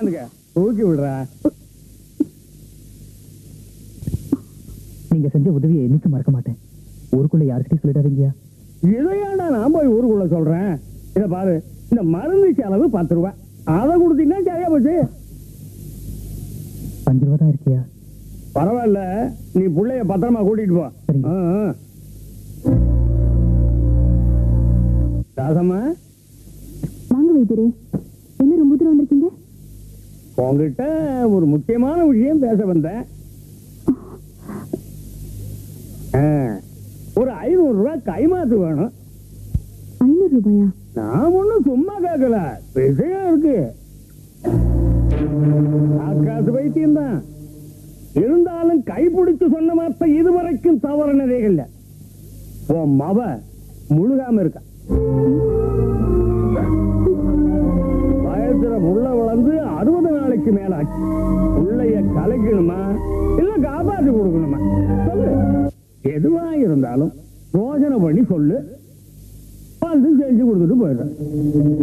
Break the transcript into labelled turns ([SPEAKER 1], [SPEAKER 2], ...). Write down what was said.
[SPEAKER 1] உட்காந்துக்க தூக்கி விடுறா
[SPEAKER 2] நீங்க செஞ்ச உதவியை என்னைக்கும் மறக்க மாட்டேன் ஊருக்குள்ள யாருக்கிட்டையும் சொல்லிடாதீங்கயா
[SPEAKER 1] இதையாண்டா நான் போய் ஊருக்குள்ள சொல்றேன் இத பாரு இந்த மருந்து செலவு பத்து ரூபாய் அதை கொடுத்தீங்கன்னா சரியா போச்சு
[SPEAKER 2] அஞ்சு ரூபா தான் இருக்கியா
[SPEAKER 1] பரவாயில்ல நீ புள்ளைய பத்திரமா கூட்டிட்டு போ
[SPEAKER 2] சரிங்க.
[SPEAKER 1] ஆ, ஆ. ராசம்மா
[SPEAKER 3] வாங்க வைத்தியரே என்ன ரொம்ப தூரம் வந்திருக்கீங்க
[SPEAKER 1] உங்ககிட்ட ஒரு முக்கியமான விஷயம் பேச வந்தேன் ஆ, ஒரு ஐநூறு ரூபாய் கைமாத்து வேணும்
[SPEAKER 3] ஐநூறு ரூபாயா
[SPEAKER 1] நான் ஒண்ணும் சும்மா கேட்கல விஷயம் இருக்கு ஆகாசு வைத்தியம் தான் இருந்தாலும் கைப்பிடிச்சு சொன்ன வார்த்தை இதுவரைக்கும் தவறுனதே இல்ல உன் மவ முழுகாம இருக்கா வயசுல உள்ள வளர்ந்து அறுபது நாளைக்கு மேல ஆச்சு உள்ளைய கலைக்கணுமா இல்ல காப்பாத்தி கொடுக்கணுமா சொல்லு எதுவா இருந்தாலும் யோசனை பண்ணி சொல்லு வந்து செஞ்சு கொடுத்துட்டு போயிடுறேன்